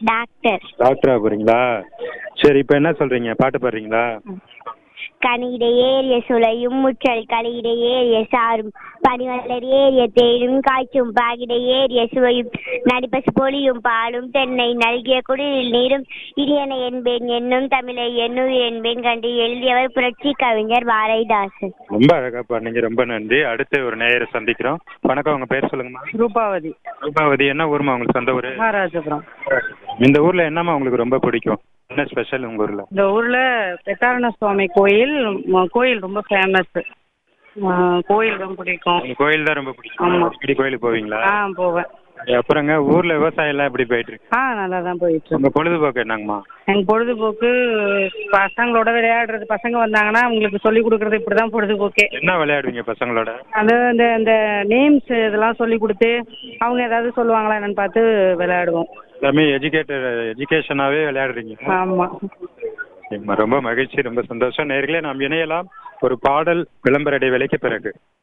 Doctor டாக்டரா போறீங்களா சரி இப்போ என்ன சொல்றீங்க பாட்டு பாடுறீங்களா கனியிட ஏறிய சுளையும் முற்றல் கலியிட ஏறிய சாரும் பனிமலர் ஏறிய தேரும் காய்ச்சும் பாகிட ஏறிய சுவையும் நடிப்பசு பொழியும் பாலும் தென்னை நல்கிய குடிலில் நீரும் இனியன என்பேன் என்னும் தமிழை எண்ணுயிர் என்பேன் கண்டு எழுதியவர் புரட்சி கவிஞர் பாரதிதாசன் ரொம்ப அழகா பாடுனீங்க ரொம்ப நன்றி அடுத்து ஒரு நேயரை சந்திக்கிறோம் வணக்கம் உங்க பேர் சொல்லுங்கம்மா ரூபாவதி ரூபாவதி என்ன ஊர்மா உங்களுக்கு சொந்த ஊர் மகாராஜபுரம் இந்த ஊர்ல என்னம்மா உங்களுக்கு ரொம்ப பிடிக்கும் என்ன ஸ்பெஷல் உங்க ஊர்ல இந்த ஊர்ல பெத்தாரண சுவாமி கோயில் ம- கோயில் ரொம்ப ஃபேமஸ் கோயில் ரொம்ப பிடிக்கும் உங்க கோயில் தான் ரொம்ப பிடிக்கும் ஆமா. அடிக்கடி கோயிலுக்கு போவீங்களா ஆ போவேன் அப்புறங்க ஊர்ல விவசாயம் எல்லாம் எப்படி போயிட்டு இருக்கு ஆ நல்லா தான் போயிட்டு இருக்கு உங்க பொழுதுபோக்கு என்னங்கம்மா எங்க பொழுதுபோக்கு பசங்களோட விளையாடுறது பசங்க வந்தாங்கன்னா அவங்களுக்கு சொல்லி கொடுக்கறது இப்படிதான் பொழுதுபோக்கே என்ன விளையாடுவீங்க பசங்களோட அது இந்த இந்த நேம்ஸ் இதெல்லாம் சொல்லி கொடுத்து அவங்க ஏதாவது சொல்லுவாங்களா என்னன்னு பார்த்து விளையாடுவோம் எல்லாமே எஜுகேட்டட் எஜுகேஷனாவே விளையாடுறீங்க ஆமா சரிம்மா, ரொம்ப மகிழ்ச்சி ரொம்ப சந்தோஷம் நேர்களே நாம் இணையலாம் ஒரு பாடல் விளம்பர இடைவேளைக்கு பிறகு